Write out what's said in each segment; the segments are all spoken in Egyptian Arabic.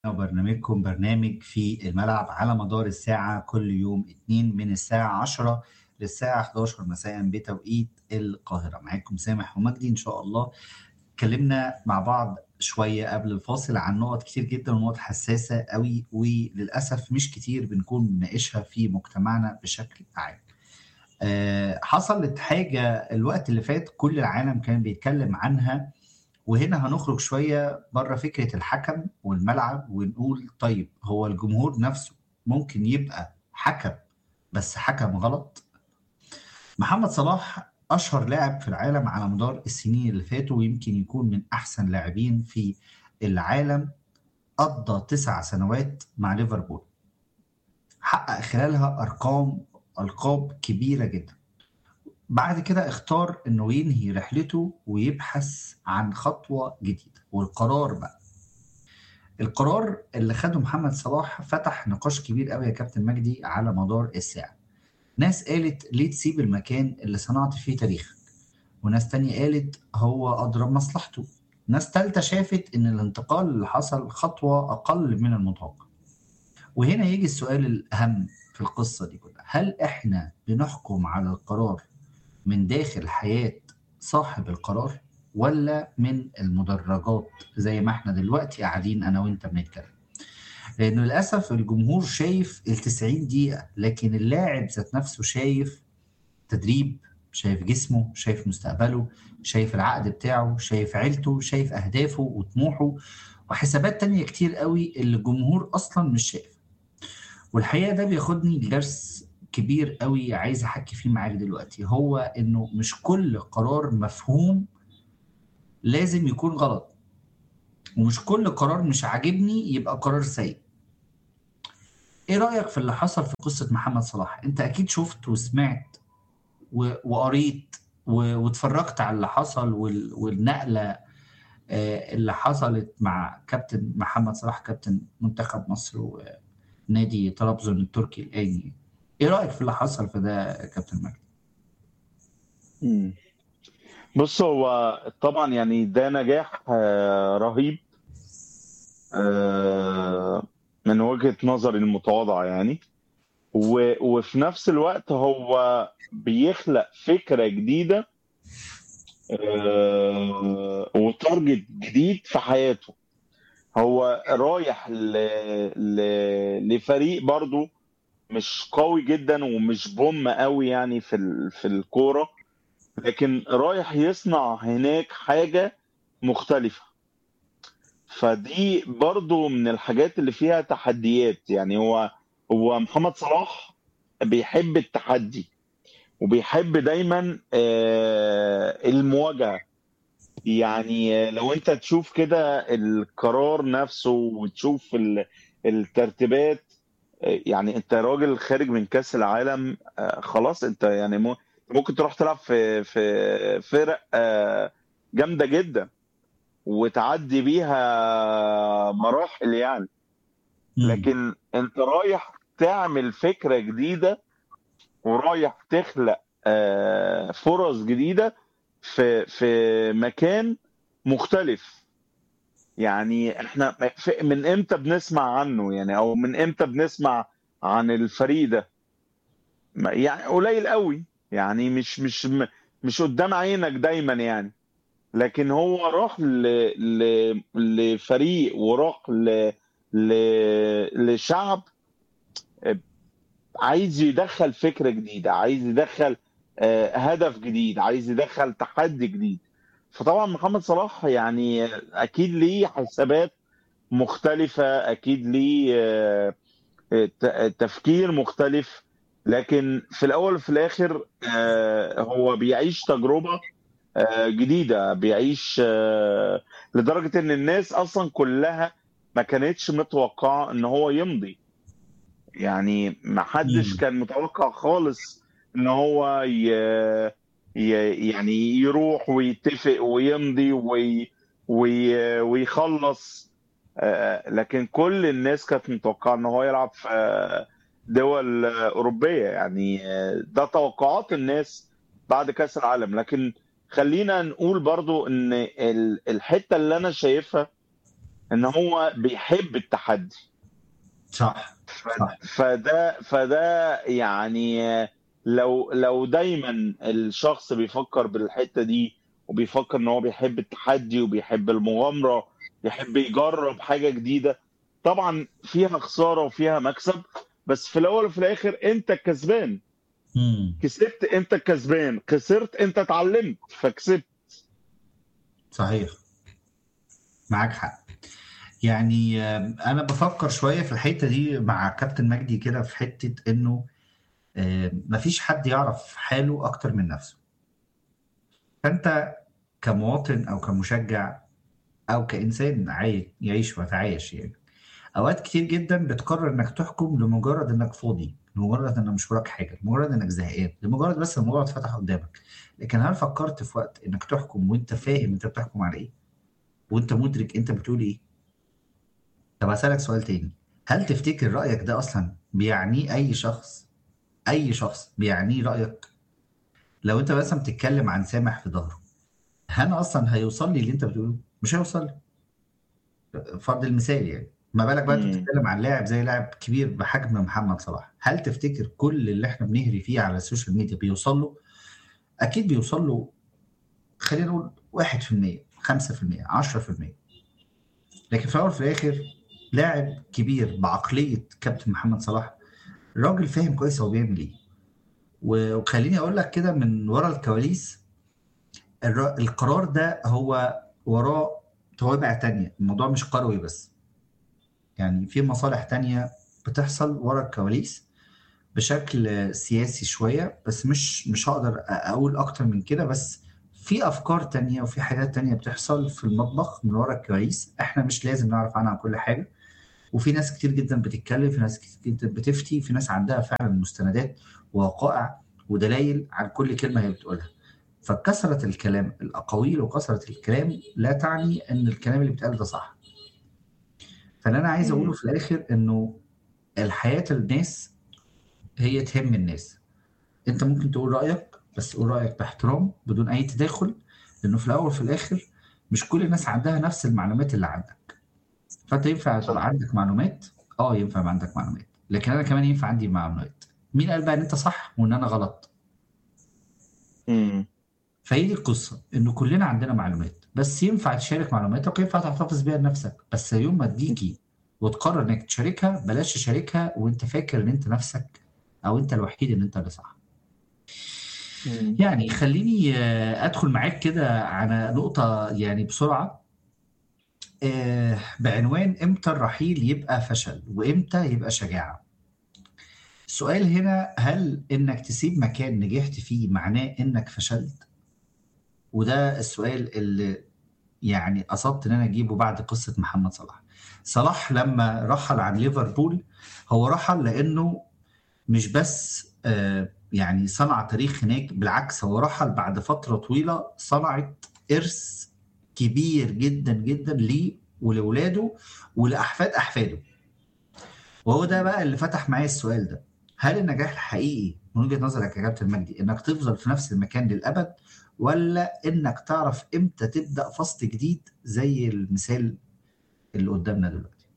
وبرنامجكم برنامج في الملعب على مدار الساعة كل يوم اثنين من الساعة 10 للساعة 11 مساء بتوقيت القاهرة معاكم سامح ومجدي إن شاء الله اتكلمنا مع بعض شوية قبل الفاصل عن نقط كتير جدا ونقط حساسة قوي وللأسف مش كتير بنكون بنناقشها في مجتمعنا بشكل عام آه، حصلت حاجة الوقت اللي فات كل العالم كان بيتكلم عنها وهنا هنخرج شوية بره فكرة الحكم والملعب ونقول طيب هو الجمهور نفسه ممكن يبقى حكم بس حكم غلط محمد صلاح أشهر لاعب في العالم على مدار السنين اللي فاتوا ويمكن يكون من أحسن لاعبين في العالم قضى تسع سنوات مع ليفربول حقق خلالها أرقام ألقاب كبيرة جدا بعد كده اختار انه ينهي رحلته ويبحث عن خطوة جديدة والقرار بقى القرار اللي خده محمد صلاح فتح نقاش كبير قوي يا كابتن مجدي على مدار الساعة ناس قالت ليه تسيب المكان اللي صنعت فيه تاريخك وناس تانية قالت هو أضرب مصلحته ناس تالتة شافت إن الانتقال اللي حصل خطوة أقل من المتوقع وهنا يجي السؤال الأهم في القصة دي كلها هل إحنا بنحكم على القرار من داخل حياة صاحب القرار ولا من المدرجات زي ما احنا دلوقتي قاعدين انا وانت بنتكلم لانه للاسف الجمهور شايف ال 90 دقيقة لكن اللاعب ذات نفسه شايف تدريب شايف جسمه شايف مستقبله شايف العقد بتاعه شايف عيلته شايف اهدافه وطموحه وحسابات تانية كتير قوي اللي الجمهور اصلا مش شايف والحقيقة ده بياخدني لدرس كبير قوي عايز احكي فيه معاك دلوقتي هو انه مش كل قرار مفهوم لازم يكون غلط ومش كل قرار مش عاجبني يبقى قرار سيء ايه رأيك في اللي حصل في قصة محمد صلاح انت اكيد شفت وسمعت و- وقريت و- واتفرجت على اللي حصل وال- والنقلة آه، اللي حصلت مع كابتن محمد صلاح كابتن منتخب مصر ونادي طرابزون التركي الآن ايه رأيك في اللي حصل في ده يا كابتن مجدي؟ مم. بص هو طبعا يعني ده نجاح آه، رهيب آه، من وجهة نظري المتواضعة يعني و- وفي نفس الوقت هو بيخلق فكرة جديدة آه، وتارجت جديد في حياته هو رايح ل... ل... لفريق برضو مش قوي جدا ومش بوم قوي يعني في ال... في الكورة لكن رايح يصنع هناك حاجة مختلفة فدي برضو من الحاجات اللي فيها تحديات يعني هو هو محمد صلاح بيحب التحدي وبيحب دايما آه، المواجهة يعني لو انت تشوف كده القرار نفسه وتشوف ال- الترتيبات آه، يعني انت راجل خارج من كأس العالم آه، خلاص انت يعني مو- ممكن تروح تلعب في في فرق آه، جامدة جدا وتعدي بيها مراحل يعني مم. لكن انت رايح تعمل فكرة جديدة ورايح تخلق آه، فرص جديدة في في مكان مختلف يعني احنا في- من امتى بنسمع عنه يعني او من امتى بنسمع عن الفريق ده ما- يعني قليل قوي يعني مش مش م- مش قدام عينك دايما يعني لكن هو راح ل... ل... لفريق وراح ل... ل... لشعب عايز يدخل فكرة جديدة عايز يدخل آه، هدف جديد عايز يدخل تحدي جديد فطبعا محمد صلاح يعني اكيد ليه حسابات مختلفة اكيد ليه آه، ت- تفكير مختلف لكن في الاول وفي الاخر آه، هو بيعيش تجربة آه، جديدة بيعيش آه، لدرجة ان الناس اصلا كلها ما كانتش متوقعة ان هو يمضي يعني ما حدش مم. كان متوقع خالص ان هو ي... ي... يعني يروح ويتفق ويمضي وي... وي... ويخلص آه، لكن كل الناس كانت متوقعة ان هو يلعب في آه، دول آه، أوروبية يعني آه، ده توقعات الناس بعد كأس العالم لكن خلينا نقول برضو ان ال- الحتة اللي انا شايفها ان هو بيحب التحدي صح صح فده فده يعني لو لو دايما الشخص بيفكر بالحته دي وبيفكر ان هو بيحب التحدي وبيحب المغامره يحب يجرب حاجه جديده طبعا فيها خساره وفيها مكسب بس في الاول وفي الاخر انت الكسبان مم. كسبت انت الكسبان خسرت انت اتعلمت فكسبت صحيح معاك حق يعني آم، انا بفكر شويه في الحته دي مع كابتن مجدي كده في حته انه آم، مفيش حد يعرف حاله اكتر من نفسه فانت كمواطن او كمشجع او كانسان عاي- يعيش ويتعايش يعني اوقات كتير جدا بتقرر انك تحكم لمجرد انك فاضي لمجرد ان مش وراك حاجه لمجرد انك زهقان لمجرد بس الموضوع اتفتح قدامك لكن هل فكرت في وقت انك تحكم وانت فاهم انت بتحكم على ايه وانت مدرك انت بتقول ايه طب هسألك سؤال تاني هل تفتكر رأيك ده اصلا بيعنيه اي شخص اي شخص بيعنيه رأيك لو انت مثلا بتتكلم عن سامح في ظهره هل اصلا هيوصل لي اللي انت بتقوله مش هيوصل لي فرض المثال يعني ما بالك بقى انت مم. بتتكلم عن لاعب زي لاعب كبير بحجم محمد صلاح هل تفتكر كل اللي احنا بنهري فيه على السوشيال ميديا بيوصل له اكيد بيوصل له خلينا نقول 1% 5% 10% لكن في الاول وفي الاخر لاعب كبير بعقليه كابتن محمد صلاح راجل فاهم كويس هو بيعمل ايه و- وخليني اقول لك كده من ورا الكواليس الر- القرار ده هو وراه توابع تانية الموضوع مش قروي بس يعني في مصالح تانية بتحصل ورا الكواليس بشكل سياسي شوية بس مش مش هقدر أ- أقول أكتر من كده بس في أفكار تانية وفي حاجات تانية بتحصل في المطبخ من ورا الكواليس إحنا مش لازم نعرف عنها كل حاجة وفي ناس كتير جدا بتتكلم في ناس كتير جدا بتفتي في ناس عندها فعلا مستندات ووقائع ودلائل عن كل كلمة هي بتقولها فكثرة الكلام الأقاويل وكثرة الكلام لا تعني أن الكلام اللي بيتقال ده صح فاللي أنا عايز أقوله مم. في الآخر إنه الحياة الناس هي تهم الناس أنت ممكن تقول رأيك بس قول رأيك باحترام بدون أي تداخل لأنه في الأول وفي الآخر مش كل الناس عندها نفس المعلومات اللي عندك فأنت ينفع تبقى صح عندك معلومات أه ينفع يبقى عندك معلومات لكن أنا كمان ينفع عندي معلومات مين قال بقى إن أنت صح وإن أنا غلط مم. فهي دي القصة إنه كلنا عندنا معلومات بس ينفع تشارك معلوماتك وينفع تحتفظ بيها لنفسك بس يوم ما تيجي وتقرر إنك تشاركها بلاش تشاركها وأنت فاكر إن أنت نفسك أو أنت الوحيد إن أنت اللي صح. مم. يعني خليني آه، أدخل معاك كده على نقطة يعني بسرعة آه، بعنوان إمتى الرحيل يبقى فشل وإمتى يبقى شجاعة. السؤال هنا هل إنك تسيب مكان نجحت فيه معناه إنك فشلت؟ وده السؤال اللي يعني قصدت ان انا اجيبه بعد قصه محمد صلاح. صلاح لما رحل عن ليفربول هو رحل لانه مش بس آه، يعني صنع تاريخ هناك بالعكس هو رحل بعد فتره طويله صنعت ارث كبير جدا جدا ليه ولاولاده ولاحفاد احفاده. وهو ده بقى اللي فتح معايا السؤال ده. هل النجاح الحقيقي من وجهه نظرك يا كابتن مجدي انك تفضل في نفس المكان للابد ولا انك تعرف امتى تبدا فصل جديد زي المثال اللي قدامنا دلوقتي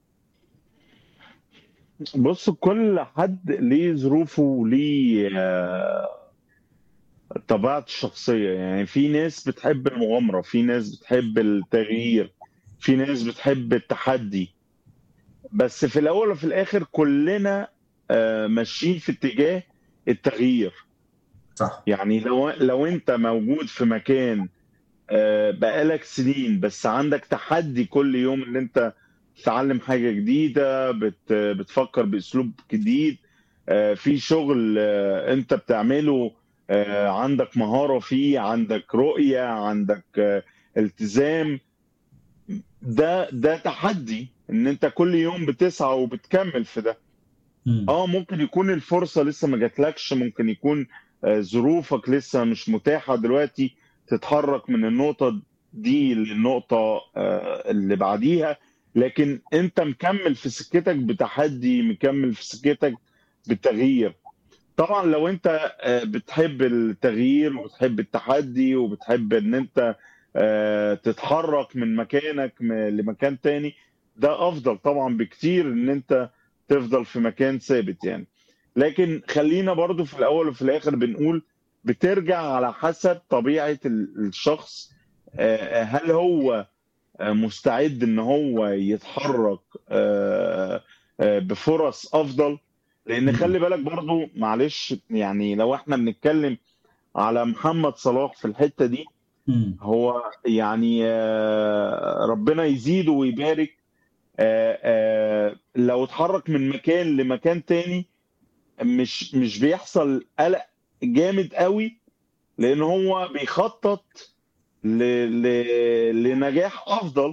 بص كل حد ليه ظروفه وليه آه، طبيعته الشخصية يعني في ناس بتحب المغامرة في ناس بتحب التغيير في ناس بتحب التحدي بس في الأول وفي الآخر كلنا آه، ماشيين في اتجاه التغيير صح يعني لو لو انت موجود في مكان آه، بقالك سنين بس عندك تحدي كل يوم ان انت تتعلم حاجة جديدة بت بتفكر بأسلوب جديد آه، في شغل آه، انت بتعمله آه، عندك مهارة فيه عندك رؤية عندك آه، التزام ده ده تحدي ان انت كل يوم بتسعى وبتكمل في ده مم. اه ممكن يكون الفرصة لسه ما جاتلكش ممكن يكون آه، ظروفك لسه مش متاحة دلوقتي تتحرك من النقطة دي للنقطة آه، اللي بعديها لكن انت مكمل في سكتك بتحدي مكمل في سكتك بالتغيير طبعا لو انت آه، بتحب التغيير وبتحب التحدي وبتحب ان انت آه، تتحرك من مكانك م- لمكان تاني ده افضل طبعا بكتير ان انت تفضل في مكان ثابت يعني لكن خلينا برضو في الاول وفي الاخر بنقول بترجع على حسب طبيعة ال- الشخص آه، هل هو آه، مستعد ان هو يتحرك آه، آه، بفرص افضل لان مم. خلي بالك برضو معلش يعني لو احنا بنتكلم على محمد صلاح في الحتة دي مم. هو يعني آه، ربنا يزيده ويبارك آه، آه، لو اتحرك من مكان لمكان تاني مش مش بيحصل قلق جامد قوي لان هو بيخطط ل... ل... لنجاح افضل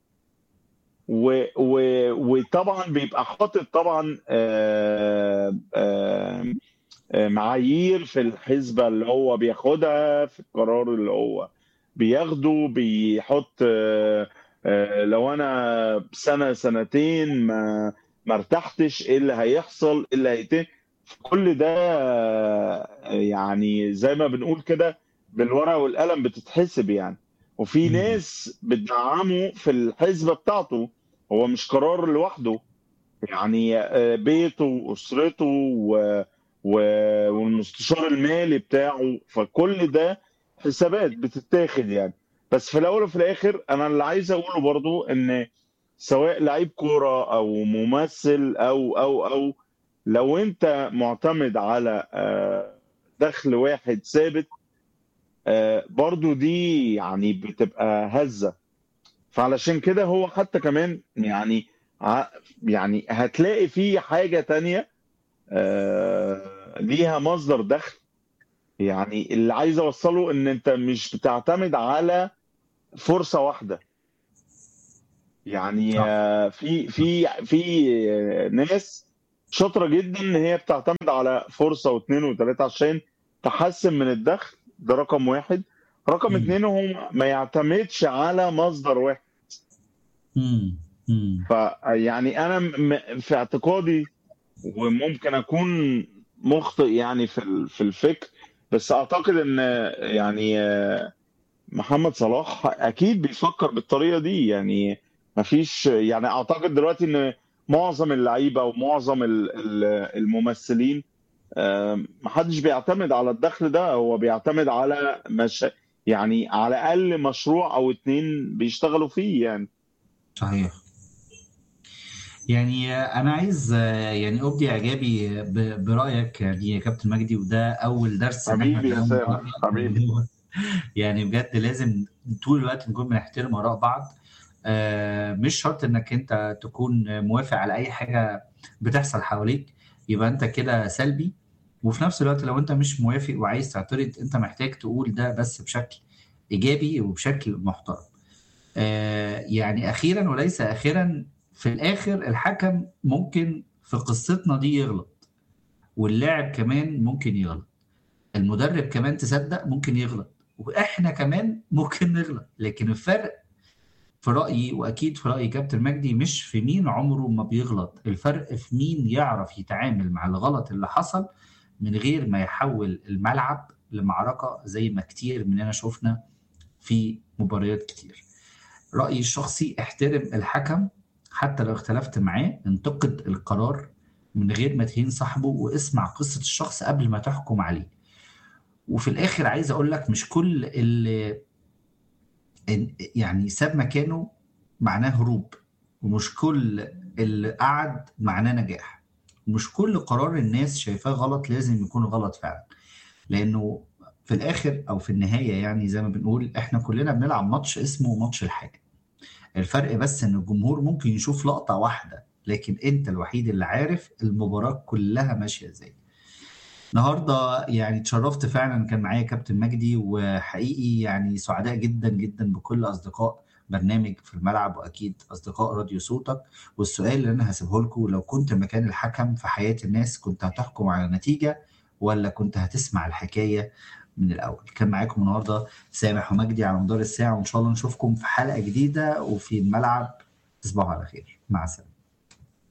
و... و... وطبعا بيبقى حاطط طبعا آه، آه، آه، معايير في الحسبة اللي هو بياخدها في القرار اللي هو بياخده بيحط آه، آه، لو انا سنة سنتين ما ما ارتحتش ايه اللي هيحصل ايه اللي هيتم كل ده آه، يعني زي ما بنقول كده بالورقة والقلم بتتحسب يعني وفي مم. ناس بتدعمه في الحسبة بتاعته هو مش قرار لوحده يعني آه، بيته واسرته و... و... والمستشار المالي بتاعه فكل ده حسابات بتتاخد يعني بس في الاول وفي الاخر انا اللي عايز اقوله برضو ان سواء لعيب كوره او ممثل او او او لو انت معتمد على آه، دخل واحد ثابت آه، برضو دي يعني بتبقى هزة فعلشان كده هو حتى كمان يعني ع- يعني هتلاقي فيه حاجة تانية آه، ليها مصدر دخل يعني اللي عايز اوصله ان انت مش بتعتمد على فرصة واحدة يعني صح آه، في في في آه، ناس شاطرة جدا ان هي بتعتمد على فرصة واثنين وثلاثة عشان تحسن من الدخل ده رقم واحد رقم مم. اتنين هو ما يعتمدش على مصدر واحد مم. مم. فيعني انا م- في اعتقادي وممكن اكون مخطئ يعني في ال- في الفكر بس اعتقد ان يعني آه، محمد صلاح اكيد بيفكر بالطريقه دي يعني مفيش يعني اعتقد دلوقتي ان معظم اللعيبه ومعظم ال- ال- الممثلين آه، محدش بيعتمد على الدخل ده هو بيعتمد على مش يعني على الاقل مشروع او اتنين بيشتغلوا فيه يعني صحيح يعني انا عايز آه، يعني ابدي اعجابي ب- برايك يعني يا كابتن مجدي وده اول درس ان احنا حبيبي يا نتعلم سامح بعض حبيبي يعني بجد لازم طول الوقت نكون بنحترم اراء بعض آه، مش شرط انك انت تكون موافق على اي حاجه بتحصل حواليك يبقى انت كده سلبي وفي نفس الوقت لو انت مش موافق وعايز تعترض انت محتاج تقول ده بس بشكل ايجابي وبشكل محترم آه، يعني اخيرا وليس اخيرا في الاخر الحكم ممكن في قصتنا دي يغلط واللاعب كمان ممكن يغلط المدرب كمان تصدق ممكن يغلط واحنا كمان ممكن نغلط لكن الفرق في رأيي وأكيد في رأي كابتن مجدي مش في مين عمره ما بيغلط الفرق في مين يعرف يتعامل مع الغلط اللي حصل من غير ما يحول الملعب لمعركة زي ما كتير مننا شفنا في مباريات كتير رأيي الشخصي احترم الحكم حتى لو اختلفت معاه انتقد القرار من غير ما تهين صاحبه واسمع قصة الشخص قبل ما تحكم عليه وفي الآخر عايز أقول لك مش كل اللي إن- يعني ساب مكانه معناه هروب ومش كل اللي قعد معناه نجاح ومش كل قرار الناس شايفاه غلط لازم يكون غلط فعلا لأنه في الآخر أو في النهاية يعني زي ما بنقول إحنا كلنا بنلعب ماتش اسمه ماتش الحاجة الفرق بس إن الجمهور ممكن يشوف لقطة واحدة لكن أنت الوحيد اللي عارف المباراة كلها ماشية إزاي النهارده يعني اتشرفت فعلا كان معايا كابتن مجدي وحقيقي يعني سعداء جدا جدا بكل اصدقاء برنامج في الملعب واكيد اصدقاء راديو صوتك والسؤال اللي انا هسيبه لكم لو كنت مكان الحكم في حياة الناس كنت هتحكم على النتيجة ولا كنت هتسمع الحكاية من الاول كان معاكم النهارده سامح ومجدي على مدار الساعة وان شاء الله نشوفكم في حلقة جديدة وفي الملعب تصبحوا على خير مع السلامة